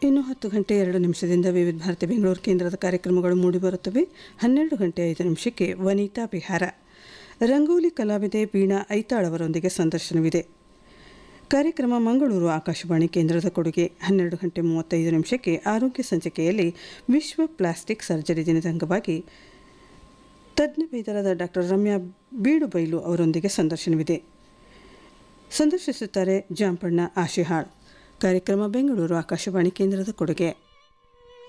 ಇನ್ನು ಹತ್ತು ಗಂಟೆ ಎರಡು ನಿಮಿಷದಿಂದ ವಿವಿಧ ಭಾರತಿ ಬೆಂಗಳೂರು ಕೇಂದ್ರದ ಕಾರ್ಯಕ್ರಮಗಳು ಮೂಡಿಬರುತ್ತವೆ ಹನ್ನೆರಡು ಗಂಟೆ ಐದು ನಿಮಿಷಕ್ಕೆ ವನಿತಾ ಬಿಹಾರ ರಂಗೋಲಿ ಕಲಾವಿದೆ ವೀಣಾ ಐತಾಳ್ ಅವರೊಂದಿಗೆ ಸಂದರ್ಶನವಿದೆ ಕಾರ್ಯಕ್ರಮ ಮಂಗಳೂರು ಆಕಾಶವಾಣಿ ಕೇಂದ್ರದ ಕೊಡುಗೆ ಹನ್ನೆರಡು ಗಂಟೆ ಮೂವತ್ತೈದು ನಿಮಿಷಕ್ಕೆ ಆರೋಗ್ಯ ಸಂಚಿಕೆಯಲ್ಲಿ ವಿಶ್ವ ಪ್ಲಾಸ್ಟಿಕ್ ಸರ್ಜರಿ ದಿನದ ಅಂಗವಾಗಿ ತಜ್ಞ ವೈದ್ಯರಾದ ಡಾಕ್ಟರ್ ರಮ್ಯಾ ಬೀಡುಬೈಲು ಅವರೊಂದಿಗೆ ಸಂದರ್ಶನವಿದೆ ಸಂದರ್ಶಿಸುತ್ತಾರೆ ಜಾಂಪಣ್ಣ ಆಶಿಹಾಳ್ ಕಾರ್ಯಕ್ರಮ ಬೆಂಗಳೂರು ಆಕಾಶವಾಣಿ ಕೇಂದ್ರದ ಕೊಡುಗೆ